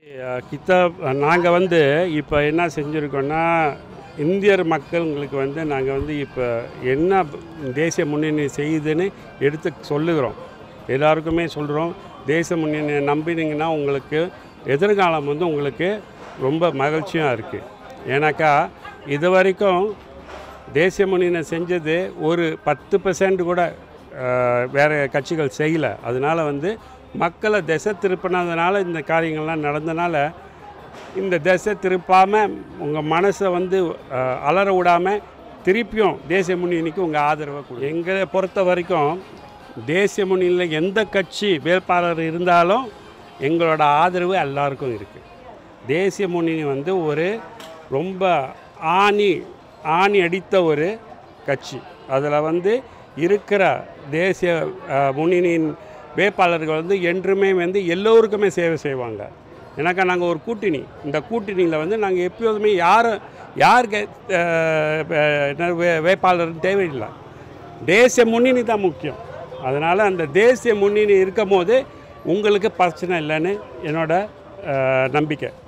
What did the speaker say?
கித்தாப் நாங்கள் வந்து இப்போ என்ன செஞ்சுருக்கோன்னா இந்தியர் மக்களுங்களுக்கு வந்து நாங்கள் வந்து இப்போ என்ன தேசிய முன்னணி செய்யுதுன்னு எடுத்து சொல்லுகிறோம் எல்லாருக்குமே சொல்கிறோம் தேசிய முன்னணியை நம்பினீங்கன்னா உங்களுக்கு எதிர்காலம் வந்து உங்களுக்கு ரொம்ப மகிழ்ச்சியாக இருக்குது ஏன்னாக்கா இது வரைக்கும் தேசிய முன்னணி செஞ்சது ஒரு பத்து பர்சன்ட் கூட அஹ், வேறு கட்சிகள் செய்யலை அதனால் வந்து மக்களை திசை திருப்பினதுனால இந்த காரியங்கள்லாம் நடந்தனால இந்த திசை திருப்பாமல் உங்கள் மனசை வந்து அஹ், அலற விடாமல் திருப்பியும் தேசிய முன்னணிக்கு உங்கள் ஆதரவை கொடு எங்களை பொறுத்த வரைக்கும் தேசிய முன்னணியில் எந்த கட்சி வேட்பாளர் இருந்தாலும் எங்களோட ஆதரவு எல்லாருக்கும் இருக்குது தேசிய முன்னணி வந்து ஒரு ரொம்ப ஆணி ஆணி அடித்த ஒரு கட்சி அதில் வந்து இருக்கிற தேசிய அஹ், முன்னணியின் வேட்பாளர்கள் வந்து என்றுமே வந்து எல்லோருக்குமே சேவை செய்வாங்க ஏன்னாக்கா நாங்கள் ஒரு கூட்டணி இந்த கூட்டணியில் வந்து நாங்கள் எப்போதுமே யார் யாருக்கு அஹ், என்ன வே- வேட்பாளர் தேவையில்லை தேசிய முன்னணி தான் முக்கியம் அதனால் அந்த தேசிய முன்னணி இருக்கும் போது உங்களுக்கு பிரச்சனை இல்லைன்னு என்னோட அஹ், நம்பிக்கை